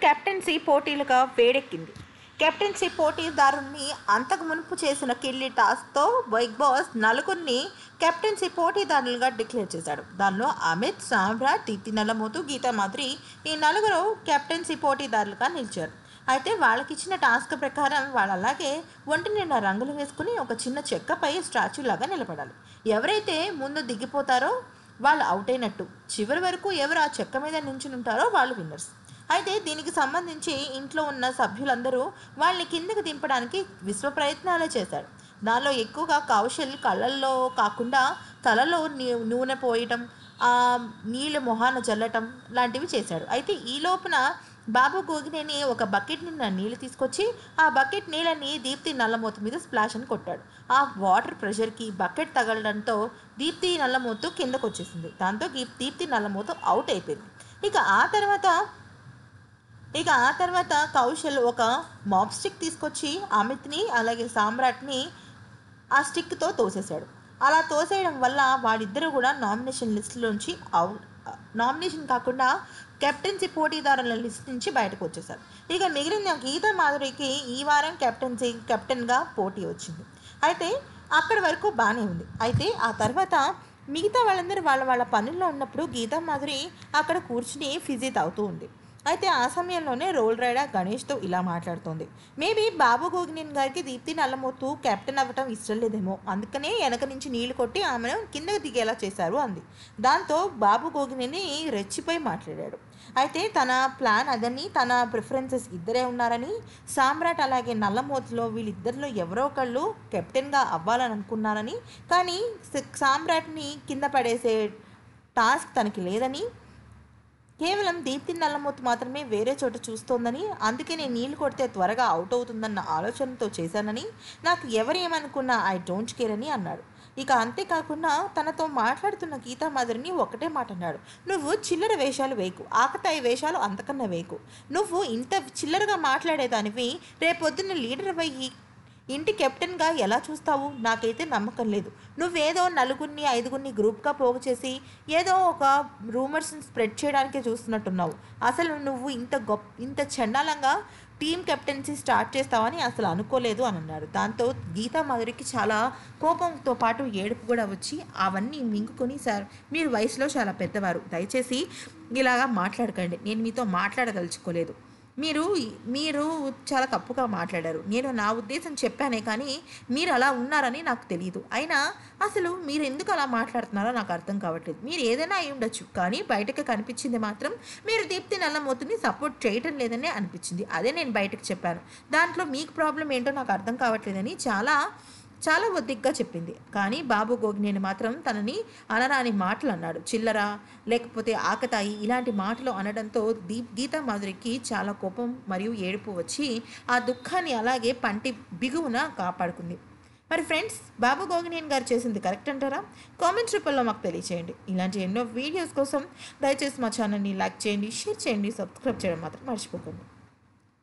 captaincy పోటీలుగా వేడెక్కింది captaincy పోటీదారుణ్ణి అంతకు మునుపు చేసిన కిల్లి టాస్క్తో బిగ్ బాస్ నలుగురిని కెప్టెన్సీ పోటీదారులుగా డిక్లేర్ చేశాడు దానిలో అమిత్ సామ్రాట్ దీప్తి నల్లమోతు గీతా మాధురి ఈ నలుగురు కెప్టెన్సీ పోటీదారులుగా నిలిచారు అయితే వాళ్ళకి ఇచ్చిన టాస్క్ ప్రకారం వాళ్ళు అలాగే ఒంటి నిండా రంగులు వేసుకుని ఒక చిన్న చెక్కపై స్టాచ్యూ లాగా నిలబడాలి ఎవరైతే ముందు దిగిపోతారో వాళ్ళు అవుట్ అయినట్టు చివరి వరకు ఎవరు ఆ చెక్క మీద నించుని ఉంటారో వాళ్ళు విన్నర్స్ అయితే దీనికి సంబంధించి ఇంట్లో ఉన్న సభ్యులందరూ వాళ్ళని కిందకి దింపడానికి విశ్వ ప్రయత్నాలే చేశారు దానిలో ఎక్కువగా కౌశల్ కళ్ళల్లో కాకుండా తలలో నీ నూనె పోయటం ఆ, నీళ్ళ మొహాన జల్లటం లాంటివి చేశాడు అయితే ఈ లోపున బాబు గోగినేని ఒక బకెట్ నిండా నీళ్ళు తీసుకొచ్చి ఆ బకెట్ నీళ్ళని దీప్తి నల్లమూత మీద స్ప్లాష్ అని కొట్టాడు ఆ వాటర్ ప్రెషర్కి బకెట్ తగలడంతో దీప్తి నల్లమూతు కిందకు వచ్చేసింది దాంతో గీ- దీప్తి నల్లమూత అవుట్ అయిపోయింది ఇక ఆ తర్వాత ఇక ఆ తర్వాత కౌశల్ ఒక మాప్ స్టిక్ తీసుకొచ్చి అమిత్ని అలాగే సామ్రాట్ని ఆ స్టిక్తో తోసేశాడు అలా తోసేయడం వల్ల వాడిద్దరూ కూడా నామినేషన్ లిస్టులోంచి అవుట్ నామినేషన్ కాకుండా కెప్టెన్సీ పోటీదారుల లిస్ట్ నుంచి బయటకు వచ్చేసారు ఇక మిగిలిన గీతా మాధురికి ఈ వారం కెప్టెన్సీ కెప్టెన్గా పోటీ వచ్చింది అయితే అక్కడి వరకు బాగానే ఉంది అయితే ఆ తర్వాత మిగతా వాళ్ళందరూ వాళ్ళ వాళ్ళ పనుల్లో ఉన్నప్పుడు గీతా మాధురి అక్కడ కూర్చుని ఫిజీ తాగుతూ ఉంది అయితే ఆ సమయంలోనే రోల్ రైడర్ గణేష్తో ఇలా మాట్లాడుతోంది మేబీ బాబు గోగినేన్ గారికి దీప్తి నల్లమోతు కెప్టెన్ అవ్వటం ఇష్టం లేదేమో అందుకనే వెనక నుంచి నీళ్లు కొట్టి ఆమెను కిందకి దిగేలా చేశారు అంది దాంతో బాబు గోగినేని రెచ్చిపోయి మాట్లాడాడు అయితే తన ప్లాన్ అదని తన ప్రిఫరెన్సెస్ ఇద్దరే ఉన్నారని సామ్రాట్ అలాగే నల్లమోతులో వీళ్ళిద్దరిలో ఎవరో ఒకళ్ళు కెప్టెన్గా అవ్వాలని అనుకున్నారని కానీ స- సామ్రాట్ని కింద పడేసే టాస్క్ తనకి లేదని కేవలం దీప్తి నల్లమూతి మాత్రమే వేరే చోట చూస్తోందని అందుకే నేను నీళ్లు కొడితే త్వరగా అవుట్ అవుతుందన్న ఆలోచనతో చేశానని నాకు ఎవరు ఏమనుకున్నా ఐ డోంట్ కేర్ అని అన్నాడు ఇక అంతేకాకుండా తనతో మాట్లాడుతున్న గీతా మాదిరిని ఒకటే మాట అన్నాడు నువ్వు చిల్లర వేషాలు వేయకు ఆకతాయి వేషాలు అంతకన్నా వేయకు నువ్వు ఇంత చిల్లరగా మాట్లాడేదానివి రేపొద్దున్న లీడర్ అయ్యి ఇంటి కెప్టెన్గా ఎలా చూస్తావు నాకైతే నమ్మకం లేదు నువ్వేదో నలుగురిని ఐదుగురిని గ్రూప్గా పోగు చేసి ఏదో ఒక రూమర్స్ని స్ప్రెడ్ చేయడానికే చూస్తున్నట్టున్నావు అసలు నువ్వు ఇంత గొప్ప ఇంత చండాలంగా టీం కెప్టెన్సీ స్టార్ట్ చేస్తావని అసలు అనుకోలేదు అని అన్నాడు దాంతో గీతా మాధురికి చాలా కోపంతో పాటు ఏడుపు కూడా వచ్చి అవన్నీ మింగుకొని సార్ మీరు వయసులో చాలా పెద్దవారు దయచేసి ఇలాగా మాట్లాడకండి నేను మీతో మాట్లాడదలుచుకోలేదు మీరు మీరు చాలా తప్పుగా మాట్లాడారు నేను నా ఉద్దేశం చెప్పానే కానీ మీరు అలా ఉన్నారని నాకు తెలియదు అయినా అసలు మీరు ఎందుకు అలా మాట్లాడుతున్నారో నాకు అర్థం కావట్లేదు మీరు ఏదైనా అయి ఉండొచ్చు కానీ బయటకు కనిపించింది మాత్రం మీరు దీప్తి నల్లమూతుని సపోర్ట్ చేయటం లేదనే అనిపించింది అదే నేను బయటకు చెప్పాను దాంట్లో మీకు ప్రాబ్లం ఏంటో నాకు అర్థం కావట్లేదని చాలా చాలా ఒద్దిగ్గా చెప్పింది కానీ బాబు గోగినేని మాత్రం తనని అనరాని మాటలు అన్నాడు చిల్లర లేకపోతే ఆకతాయి ఇలాంటి మాటలు అనడంతో దీప్ గీతా మాధురికి చాలా కోపం మరియు ఏడుపు వచ్చి ఆ దుఃఖాన్ని అలాగే పంటి బిగువున కాపాడుకుంది మరి ఫ్రెండ్స్ బాబు గోగినేని గారు చేసింది కరెక్ట్ అంటారా కామెంట్స్ రూపంలో మాకు తెలియచేయండి ఇలాంటి ఎన్నో వీడియోస్ కోసం దయచేసి మా ఛానల్ని లైక్ చేయండి షేర్ చేయండి సబ్స్క్రైబ్ చేయడం మాత్రం మర్చిపోకండి